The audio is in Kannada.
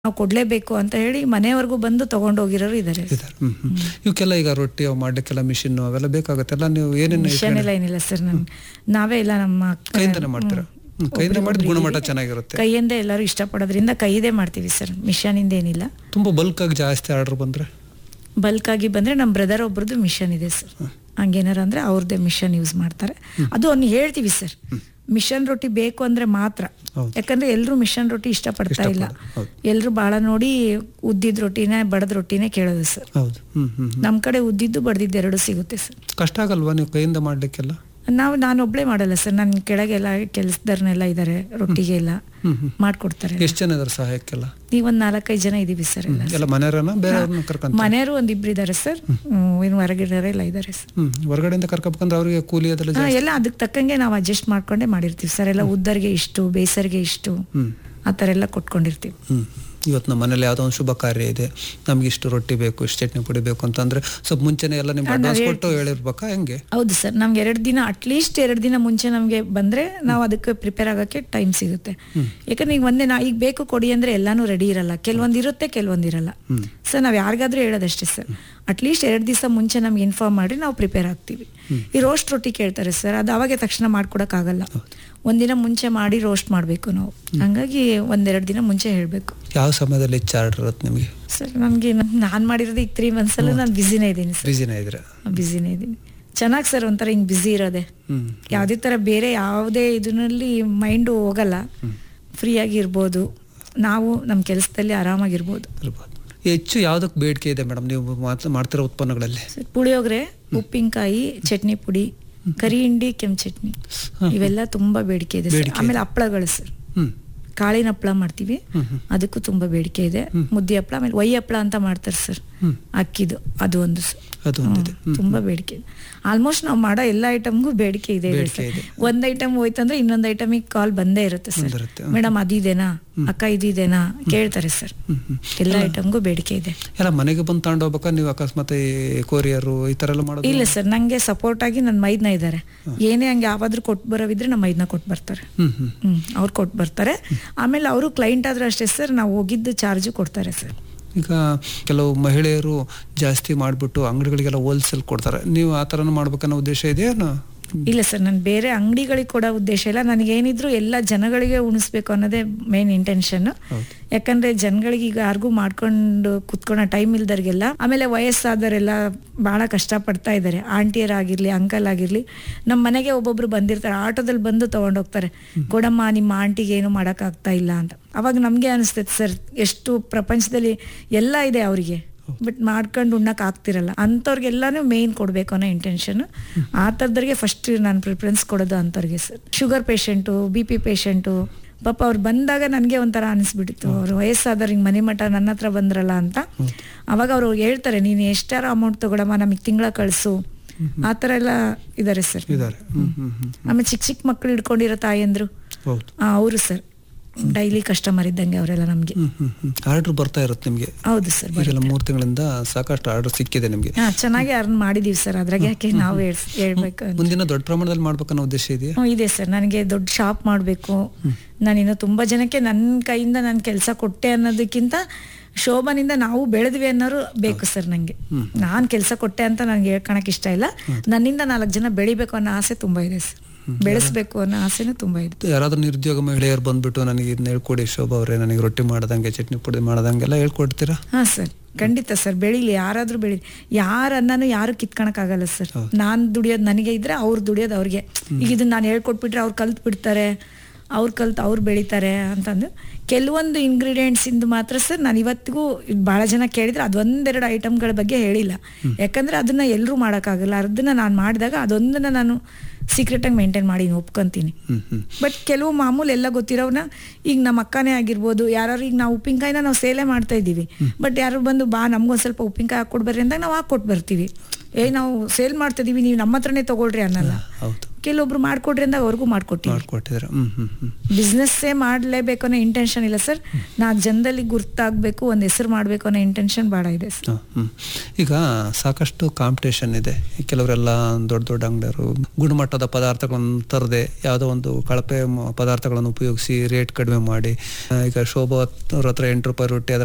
ನಾವು ಕೊಡ್ಲೇಬೇಕು ಅಂತ ಹೇಳಿ ಮನೆವರೆಗೂ ಬಂದು ತಗೊಂಡೋಗಿರೋರು ಇದ್ದಾರೆ ಇದಾರೆ ಹ್ಮ್ ಹ್ಮ್ ಇವಕ್ಕೆಲ್ಲ ಈಗ ರೊಟ್ಟಿ ಅವು ಮಾಡ್ಲಿಕ್ಕೆಲ್ಲ ಮಿಷಿನ್ ಅವೆಲ್ಲ ಬೇಕಾಗುತ್ತೆಲ್ಲ ನೀವು ಏನೇನು ಮಿಷನ್ ಎಲ್ಲ ಏನಿಲ್ಲ ಸರ್ ನನ್ ನಾವೇ ಎಲ್ಲ ನಮ್ಮ ಕೈಯಿಂದನೇ ಮಾಡ್ತೀರಾ ಹ್ಮ್, ಕೈಯಿಂದ ಮಾಡಿದ ಗುಣಮಟ್ಟ ಚೆನ್ನಾಗಿರುತ್ತೆ ಕೈಯಿಂದೇ ಎಲ್ಲರೂ ಇಷ್ಟಪಡೋದ್ರಿಂದ ಕೈಯದೇ ಮಾಡ್ತೀವಿ ಸರ್ ಮಿಷನ್ ಇಂದ ಏನಿಲ್ಲ ತುಂಬಾ ಬಲ್ಕ್ ಆಗಿ ಜಾಸ್ತಿ ಆರ್ಡರ್ ಬಂದ್ರೆ ಬಲ್ಕ್ ಆಗಿ ಬಂದ್ರೆ ನಮ್ಮ ಬ್ರದರ್ ಒಬ್ರದ್ದು ಮಿಷನ್ ಇದೆ ಸರ್ ಹಂಗೇನಾರ ಅಂದ್ರೆ ಅವ್ರದ್ದೇ ಮಿಷನ್ ಯೂಸ್ ಮಾಡ್ತಾರೆ ಅದು ಅವ್ನು ಹೇಳ್ತೀವಿ ಸರ್ ಮಿಷನ್ ರೊಟ್ಟಿ ಬೇಕು ಅಂದ್ರೆ ಮಾತ್ರ ಹೌದು. ಯಾಕಂದ್ರೆ ಎಲ್ಲರೂ ಮಿಷನ್ ರೊಟ್ಟಿ ಇಷ್ಟಪಡ್ತಾ ಇಲ್ಲ ಹೌದು. ಎಲ್ಲರೂ ಬಹಳ ನೋಡಿ ಉದ್ದಿದ ರೊಟ್ಟಿನೇ ಬಡದ ರೊಟ್ಟಿನೇ ಕೇಳೋದು ಸರ್ ಹೌದು ಹ್ಮ್ ಹ್ಮ್ ಹ್ಮ್. ನಮ್ಮ ಕಡೆ ಉದ್ದಿದ್ದು ಬಡ್ದಿದ್ದು ಎರಡು ಸಿಗುತ್ತೆ ಸರ್ ಕಷ್ಟ ಆಗಲ್ವಾ ನೀವು ಕೈಯಿಂದ ಮಾಡ್ಲಿಕ್ಕೆಲ್ಲ ನಾವು ನಾನು ಒಬ್ಳೆ ಮಾಡಲ್ಲ ಸರ್ ನನ್ನ ಕೆಳಗೆಲ್ಲ ಕೆಲಸದವ್ರನ್ನೆಲ್ಲ ಇದ್ದಾರೆ ರೊಟ್ಟಿಗೆ ಎಲ್ಲ ಹ್ಮ್ ಹ್ಮ್ ಮಾಡ್ಕೊಡ್ತಾರೆ ಎಷ್ಟು ಜನ ಇದಾರೆ ಸಹಾಯಕ್ಕೆಲ್ಲ ನೀವೊಂದ್ ನಾಲ್ಕೈದು ಜನ ಇದೀವಿ ಸರ್ ಎಲ್ಲ ಎಲ್ಲ ಮನೆಯವರನ್ನ ಬೇರೆಯವ್ರನ್ನ ಕರ್ಕೊಂತ ಮನೆಯವರು ಒಂದ್ ಇಬ್ರು ಇದಾರೆ ಸರ್ ಇನ್ನು ಹೊರಗಿಡರೆ ಎಲ್ಲ ಇದ್ದಾರೆ ಸರ್ ಹ್ಮ್ ಹೊರಗಡೆಯಿಂದ ಕರ್ಕೊಬೇಕಂದ್ರೆ ಅವರಿಗೆ ಕೂಲಿ ಅದೆಲ್ಲ ಹಾ, ಜಾಸ್ತಿ ಎಲ್ಲ ಅದಕ್ಕೆ ತಕ್ಕಂಗೆ ನಾವು ಅಡ್ಜಸ್ಟ್ ಮಾಡ್ಕೊಂಡೇ ಮಾಡಿರ್ತೀವಿ ಸರ್ ಎಲ್ಲ ಉದ್ದರ್ಗೆ ಇಷ್ಟು ಬೇಸರ್ಗೆ ಇಷ್ಟು ಹ್ಮ್ ಆ ಥರ ಎಲ್ಲ ಕೊಟ್ಕೊಂಡಿರ್ತೀವಿ ಹ್ಮ್ ಇವತ್ತು ನಮ್ಮ ಮನೇಲಿ ಯಾವುದೋ ಒಂದು ಶುಭ ಕಾರ್ಯ ಇದೆ ನಮ್ಗೆ ಇಷ್ಟು ರೊಟ್ಟಿ ಬೇಕು ಇಷ್ಟು ಚಟ್ನಿ ಪುಡಿ ಬೇಕು ಅಂತಂದ್ರೆ ಸ್ವಲ್ಪ ಮುಂಚೆನೆ ಎಲ್ಲ ನಿಮ್ಗೆ ಅಡ್ವಾನ್ಸ್ ಕೊಟ್ಟು ಹೇಳಿರ್ಬೇಕಾ ಹೆಂಗೆ ಹೌದು ಸರ್ ನಮ್ಗೆ ಎರಡು ದಿನ ಅಟ್ಲೀಸ್ಟ್ ಎರಡು ದಿನ ಮುಂಚೆ ನಮಗೆ ಬಂದ್ರೆ ನಾವು ಅದಕ್ಕೆ ಪ್ರಿಪೇರ್ ಆಗೋಕ್ಕೆ ಟೈಮ್ ಸಿಗುತ್ತೆ ಯಾಕಂದ್ರೆ ಈಗ ಒಂದೇ ನಾ ಈಗ ಬೇಕು ಕೊಡಿ ಅಂದ್ರೆ ಎಲ್ಲಾನು ರೆಡಿ ಇರಲ್ಲ ಕೆಲವೊಂದು ಇರುತ್ತೆ ಕೆಲವೊಂದು ಇರಲ್ಲ ಸರ್ ನಾವು ಯಾರಿಗಾದ್ರೂ ಹೇಳೋದಷ್ಟೇ ಸರ್ ಅಟ್ಲೀಸ್ಟ್ ಎರಡು ದಿವಸ ಮುಂಚೆ ನಮ್ಗೆ ಇನ್ಫಾರ್ಮ್ ಮಾಡಿ ನಾವು ಪ್ರಿಪೇರ್ ಆಗ್ತೀವಿ ಈ ರೋಸ್ಟ್ ರೊಟ್ಟಿ ಕೇಳ್ತಾರೆ ಸರ್ ಅದು ಅವಾಗೆ ತಕ್ಷಣ ಮಾಡ್ಕೊಡಕ್ಕಾಗಲ್ಲ ಒಂದಿನ ಮುಂಚೆ ಮಾಡಿ ರೋಸ್ಟ್ ಮಾಡಬೇಕು ನಾವು ಹಂಗಾಗಿ ಒಂದೆರಡು ದಿನ ಮುಂಚೆ ಹೇಳಬೇಕು ಯಾವ ಸಮಯದಲ್ಲಿ ಹೆಚ್ಚು ಆರ್ಡರ್ ಇರುತ್ತೆ ನಿಮಗೆ ಸರ್ ನನಗೆ ನಾನು ಮಾಡಿರೋದು ಈಗ ತ್ರೀ ಮಂತ್ಸಲ್ಲೂ ನಾನು ಬ್ಯುಸಿನೇ ಇದ್ದೀನಿ ಸರ್ ಬಿಸಿನೇ ಇದ್ರೆ ಬ್ಯುಸಿನೇ ಇದ್ದೀನಿ ಚೆನ್ನಾಗಿ ಸರ್ ಒಂಥರ ಹಿಂಗೆ ಬ್ಯುಸಿ ಇರೋದೆ ಹ್ಮ್ ಯಾವುದೇ ಥರ ಬೇರೆ ಯಾವುದೇ ಇದರಲ್ಲಿ ಮೈಂಡು ಹೋಗಲ್ಲ ಫ್ರೀಯಾಗಿ ಇರ್ಬೋದು ನಾವು ನಮ್ಮ ಕೆಲಸದಲ್ಲಿ ಆರಾಮಾಗಿರ್ಬೋದು ಇರ್ಬೋದು ಹೆಚ್ಚು ಯಾವ್ದಕ್ಕೆ ಬೇಡಿಕೆ ಇದೆ ಮೇಡಮ್ ನೀವು ಮಾತ್- ಮಾಡ್ತಿರೋ ಉತ್ಪನ್ನಗಳಲ್ಲಿ ಸರ್ ಪುಳಿಯೋಗರೆ ಉಪ್ಪಿನಕಾಯಿ ಚಟ್ನಿ ಪುಡಿ ಕರಿ ಹಿಂಡಿ ಕೆಂಪು ಚಟ್ನಿ ಇವೆಲ್ಲ ತುಂಬಾ ಬೇಡಿಕೆ ಇದೆ ಸರ್ ಬೇಡಿಕೆ ಆಮೇಲೆ ಹಪ್ಪಳಗಳು ಸರ್ ಹ್ಮ್ ಕಾಳಿನ ಹಪ್ಪಳ ಮಾಡ್ತೀವಿ ಹ್ಮ್ ಹ್ಮ್ ಅದಕ್ಕೂ ತುಂಬಾ ಬೇಡಿಕೆ ಇದೆ ಮುದ್ದೆ ಹಪ್ಪಳ ಆಮೇಲೆ ಒಯ್ಯ ಹಪ್ಪಳ ಅಂತ ಮಾಡ್ತಾರೆ ಸರ್ ಹ್ಮ್ ಅಕ್ಕಿದು ಅದು ಒಂದು ಸರ್ ಅದು ಒಂದಿದೆ ಹ್ಮ್, ತುಂಬಾ ಬೇಡಿಕೆ ಇದೆ ಆಲ್ಮೋಸ್ಟ್ ನಾವು ಮಾಡೋ ಎಲ್ಲ ಐಟಮ್ಗೂ ಬೇಡಿಕೆ ಇದೆ ಇದೆ ಬೇಡಿಕೆ ಸರ್. ಇದೆ. ಒಂದ್ ಐಟಮ್ ಹೋಯ್ತಂದ್ರೆ ಇನ್ನೊಂದ್ ಐಟಮಿಗೆ ಕಾಲ್ ಬಂದೇ ಇರುತ್ತೆ ಸರ್ ಬಂದಿರುತ್ತೆ, ಮೇಡಮ್ ಅದಿದೆನಾ ಅಕ್ಕ ಇದಿದೆನಾ ಕೇಳ್ತಾರೆ ಸರ್ ಹ್ಮ್ ಹ್ಮ್ ಎಲ್ಲ ಐಟಮ್ಗೂ ಬೇಡಿಕೆ ಇದೆ ಎಲ್ಲ ಮನೆಗೆ ಬಂದು ತಗೊಂಡು ಹೋಗ್ಬೇಕಾ ನೀವು ಅಕಸ್ಮಾತ್ ಈ ಕೊರಿಯರು ಈ ತರ ಎಲ್ಲ ಮಾಡೋದು ಇಲ್ಲ ಸರ್ ನಂಗೆ ಸಪೋರ್ಟ್ ಆಗಿ ನನ್ನ ಮೈದ್ನ ಇದ್ದಾರೆ ಏನೇ ಹಂಗೆ ಯಾವಾದ್ರೂ ಕೊಟ್ಟು ಬರೋವಿದ್ರೆ ನಮ್ಮ ಮೈದ್ನ ಕೊಟ್ಟು ಬರ್ತಾರೆ ಹ್ಮ್ ಹ್ಮ್ ಹ್ಮ್ ಅವ್ರು ಕೊಟ್ಟು ಬರ್ತಾರೆ ಆಮೇಲೆ ಅವರು ಕ್ಲೈಂಟ್ ಆದ್ರೂ ಅಷ್ಟೇ ಸರ್ ನಾವು ಹೋಗಿದ್ದು ಚಾರ್ಜು ಕೊಡ್ತಾರೆ ಸರ್ ಈಗ ಕೆಲವು ಮಹಿಳೆಯರು ಜಾಸ್ತಿ ಮಾಡಿಬಿಟ್ಟು ಅಂಗಡಿಗಳಿಗೆಲ್ಲ ಹೋಲ್ಸೇಲ್ ಕೊಡ್ತಾರೆ ನೀವು ಆ ಥರನೂ ಮಾಡ್ಬೇಕನ್ನೋ ಉದ್ದೇಶ ಇದೆಯೇನು ಇಲ್ಲ ಸರ್ ನಾನು ಬೇರೆ ಅಂಗಡಿಗಳಿಗೆ ಕೊಡೋ ಉದ್ದೇಶ ಇಲ್ಲ ನನಗೇನಿದ್ರು ಎಲ್ಲ ಜನಗಳಿಗೆ ಉಣಿಸ್ಬೇಕು ಅನ್ನೋದೇ ಮೇನ್ ಇಂಟೆನ್ಷನ್ ಹೌದು. ಯಾಕಂದ್ರೆ ಜನಗಳಿಗೆ ಈಗ ಯಾರಿಗೂ ಮಾಡ್ಕೊಂಡು ಕುತ್ಕೊಳ್ಳೋ ಟೈಮ್ ಇಲ್ದವ್ರಿಗೆಲ್ಲ ಆಮೇಲೆ ವಯಸ್ಸಾದವರೆಲ್ಲ ಬಹಳ ಕಷ್ಟ ಪಡ್ತಾ ಇದ್ದಾರೆ ಆಂಟಿಯರಾಗಿರ್ಲಿ ಅಂಕಲ್ ಆಗಿರ್ಲಿ ನಮ್ಮ ಮನೆಗೆ ಒಬ್ಬೊಬ್ರು ಬಂದಿರ್ತಾರೆ ಆಟೋದಲ್ಲಿ ಬಂದು ತಗೊಂಡೋಗ್ತಾರೆ ಕೊಡಮ್ಮ ನಿಮ್ಮ ಆಂಟಿಗೆ ಏನು ಮಾಡೋಕ್ಕಾಗ್ತಾ ಇಲ್ಲ ಅಂತ ಅವಾಗ ನಮಗೆ ಅನಿಸ್ತೈತೆ ಸರ್ ಎಷ್ಟು ಪ್ರಪಂಚದಲ್ಲಿ ಎಲ್ಲ ಇದೆ ಅವರಿಗೆ ಬಟ್ ಮಾಡ್ಕೊಂಡು ಉಣ್ಣಕ್ ಆಗ್ತಿರಲ್ಲ ಅಂಥವ್ರಿಗೆಲ್ಲಾನು ಮೇನ್ ಕೊಡಬೇಕು ಅನ್ನೋ ಇಂಟೆನ್ಷನ್ ಆ ಥರದವ್ರಿಗೆ ಫಸ್ಟ್ ನಾನು ಪ್ರಿಫರೆನ್ಸ್ ಕೊಡೋದು ಅಂಥವ್ರಿಗೆ sir sugar patient B P patient ಪಾಪ ಅವ್ರು ಬಂದಾಗ ನನಗೆ ಒಂಥರ ಅನಿಸ್ಬಿಟ್ಟಿತ್ತು ಅವ್ರು ವಯಸ್ಸಾದವ್ರು ಹಿಂಗೆ ಮನೆ ಮಠ ನನ್ನ ಹತ್ರ ಬಂದ್ರಲ್ಲ ಅಂತ ಅವಾಗ ಅವರು ಹೇಳ್ತಾರೆ ನೀನು ಎಷ್ಟಾರ ಅಮೌಂಟ್ ತಗೊಳಮ್ಮ ನಮಗೆ ತಿಂಗಳ ಕಳಿಸು ಆ ಥರ ಎಲ್ಲ ಇದ್ದಾರೆ ಸರ್ ಇದ್ದಾರೆ ಹ್ಮ್ ಹ್ಮ್ ಹ್ಮ್ ಆಮೇಲೆ ಚಿಕ್ಕ ಚಿಕ್ಕ ಮಕ್ಕಳು ಹಿಡ್ಕೊಂಡಿರೋ ತಾಯಂದ್ರು ಹೌದು ಅವರು ಸರ್ ಡೈಲಿ ಕಸ್ಟಮರ್ ಇದ್ದಂಗೆ ಅವರೆಲ್ಲ ನಮಗೆ ಹ್ಮ್ ಹ್ಮ್ ಹ್ಮ್ ಆರ್ಡರ್ ಬರ್ತಾ ಇರುತ್ತೆ ನಿಮಗೆ ಹೌದು ಸರ್ ಈಗೆಲ್ಲ ಮೂರು ತಿಂಗಳಿಂದ ಸಾಕಷ್ಟು ಆರ್ಡರ್ ಸಿಕ್ಕಿದೆ ನಿಮಗೆ ಹಾ ಚೆನ್ನಾಗಿ ಅರ್ನ್ ಮಾಡಿದೀವಿ ಸರ್ ಅದ್ರಾಗ ಯಾಕೆ ನಾವು ಹೇಳ್ಸ್- ಹೇಳ್ಬೇಕು ಅಂತ. ಮುಂದಿನ ದೊಡ್ಡ ಪ್ರಮಾಣದಲ್ಲಿ ಮಾಡ್ಬೇಕನ್ನೋ ಉದ್ದೇಶ ಇದೆಯಾ ಹ್ಮ್, ಇದೆ ಸರ್ ನನಗೆ ದೊಡ್ಡ ಶಾಪ್ ಮಾಡಬೇಕು ನಾನಿನ್ನು ತುಂಬಾ ಜನಕ್ಕೆ ನನ್ನ ಕೈಯಿಂದ ನಾನು ಕೆಲಸ ಕೊಟ್ಟೆ ಅನ್ನೋದಕ್ಕಿಂತ ಶೋಭನಿಂದ ನಾವು ಬೆಳೆದ್ವಿ ಅನ್ನೋರು ಬೇಕು ಸರ್ ನನಗೆ ನಾನು ಕೆಲಸ ಕೊಟ್ಟೆ ಅಂತ ನನಗೆ ಹೇಳ್ಕೊಳಕ್ ಇಷ್ಟ ಇಲ್ಲ ನನ್ನಿಂದ ನಾಲ್ಕು ಜನ ಬೆಳಿಬೇಕು ಅನ್ನೋ ಆಸೆ ತುಂಬಾ ಇದೆ ಸರ್ ಬೆಳೆಸ್ಬೇಕು ಅನ್ನೋ ಆಸೆನೂ ತುಂಬಾ ಇದೆ ಯಾರಾದ್ರೂ ನಿರುದ್ಯೋಗ ಮಹಿಳೆಯರು ಬಂದ್ಬಿಟ್ಟು ನನಗೆ ಇದನ್ನ ಹೇಳ್ಕೊಡಿ ಶೋಭಾ ಅವರೇ ನನಗೆ ರೊಟ್ಟಿ ಮಾಡದಂಗೆ ಚಟ್ನಿ ಪುಡಿ ಮಾಡದಂಗೆಲ್ಲ ಹೇಳ್ಕೊಡ್ತೀರಾ ಹಾ ಸರ್ ಖಂಡಿತ ಸರ್ ಬೆಳಿಲಿ ಯಾರಾದ್ರೂ ಬೆಳಿಲಿ ಯಾರ ಅನ್ನನೂ ಯಾರು ಕಿತ್ಕೊಳಕ್ ಆಗಲ್ಲ ಸರ್ ನಾನ್ ದುಡಿಯೋದು ನನಗೆ ಇದ್ರೆ ಅವ್ರು ದುಡಿಯೋದು ಅವ್ರಿಗೆ ಈಗ ಇದನ್ನ ನಾನು ಹೇಳ್ಕೊಟ್ಬಿಟ್ರೆ ಅವ್ರು ಕಲ್ತ್ ಬಿಡ್ತಾರೆ ಅವ್ರು ಕಲ್ತು ಅವ್ರು ಬೆಳಿತಾರೆ ಅಂತಂದು ಕೆಲವೊಂದು ಇಂಗ್ರೀಡಿಯೆಂಟ್ಸ್ ಇಂದು ಮಾತ್ರ ಸರ್ ನಾನು ಇವತ್ತಿಗೂ ಭಾಳ ಜನ ಕೇಳಿದ್ರೆ ಅದೊಂದೆರಡು ಐಟಮ್ಗಳ ಬಗ್ಗೆ ಹೇಳಿಲ್ಲ ಯಾಕಂದ್ರೆ ಅದನ್ನ ಎಲ್ಲರೂ ಮಾಡೋಕ್ಕಾಗಲ್ಲ ಅದನ್ನ ನಾನು ಮಾಡಿದಾಗ ಅದೊಂದನ್ನ ನಾನು ಸೀಕ್ರೆಟಾಗಿ ಮೇಂಟೈನ್ ಮಾಡಿ ಒಪ್ಕೊಂತೀನಿ ಹ್ಮ್ ಹ್ಮ್ ಬಟ್ ಕೆಲವು ಮಾಮೂಲು ಎಲ್ಲ ಗೊತ್ತಿರೋವ್ನ ಈಗ ನಮ್ಮ ಅಕ್ಕನೇ ಆಗಿರ್ಬೋದು ಯಾರು ಈಗ ನಾವು ಉಪ್ಪಿನಕಾಯಿನ ನಾವು ಸೇಲೆ ಮಾಡ್ತಾ ಇದ್ದೀವಿ ಬಟ್ ಯಾರು ಬಂದು ಬಾ ನಮ್ಗೊಂದು ಸ್ವಲ್ಪ ಉಪ್ಪಿನಕಾಯಿ ಹಾಕ್ಕೊಡ್ ಬರ್ರಿ ಅಂದಾಗ ನಾವು ಹಾಕ್ಕೊಟ್ಟು ಬರ್ತೀವಿ ಏ ನಾವು ಸೇಲ್ ಮಾಡ್ತಾ ಇದೀವಿ ನೀವು ನಮ್ಮ ಹತ್ರನೇ ತಗೊಳ್ರಿ ಅನ್ನಲ್ಲ ಹೌದು ಕೆಲವೊಬ್ರು ಮಾಡ್ಕೊಡ್ರಿ ಅಂದಾಗ ಅವ್ರಿಗೂ ಮಾಡ್ಕೊಟ್ಟಿವಿ ಮಾಡ್ಕೊಟ್ಟಿದ್ರೆ ಹ್ಮ್ ಹ್ಮ್ ಹ್ಮ್ ಬಿಸ್ನೆಸ್ಸೇ ಮಾಡಲೇಬೇಕು ಅನ್ನೋ ಇಂಟೆನ್ಷನ್ ಇಲ್ಲ ಸರ್ ನಾಲ್ಕು ಜನದಲ್ಲಿ ಗುರ್ತಾಗಬೇಕು ಒಂದು ಹೆಸರು ಮಾಡಬೇಕು ಅನ್ನೋ ಇಂಟೆನ್ಷನ್ ಭಾಳ ಇದೆ ಸರ್ ಹ, ಹ್ಮ್. ಈಗ ಸಾಕಷ್ಟು ಕಾಂಪಿಟೇಷನ್ ಇದೆ ಕೆಲವರೆಲ್ಲ ದೊಡ್ಡ ದೊಡ್ಡ ಅಂಗಡಿಯವರು ಗುಣಮಟ್ಟದ ಪದಾರ್ಥಗಳನ್ನು ತರದೆ ಯಾವುದೋ ಒಂದು ಕಳಪೆ ಮ- ಪದಾರ್ಥಗಳನ್ನು ಉಪಯೋಗಿಸಿ ರೇಟ್ ಕಡಿಮೆ ಮಾಡಿ ಆ, ಈಗ ಶೋಭಾ ಅವ್ರ ಹತ್ರ ಎಂಟು ರೂಪಾಯಿ ರೊಟ್ಟಿ ಅದನ್ನ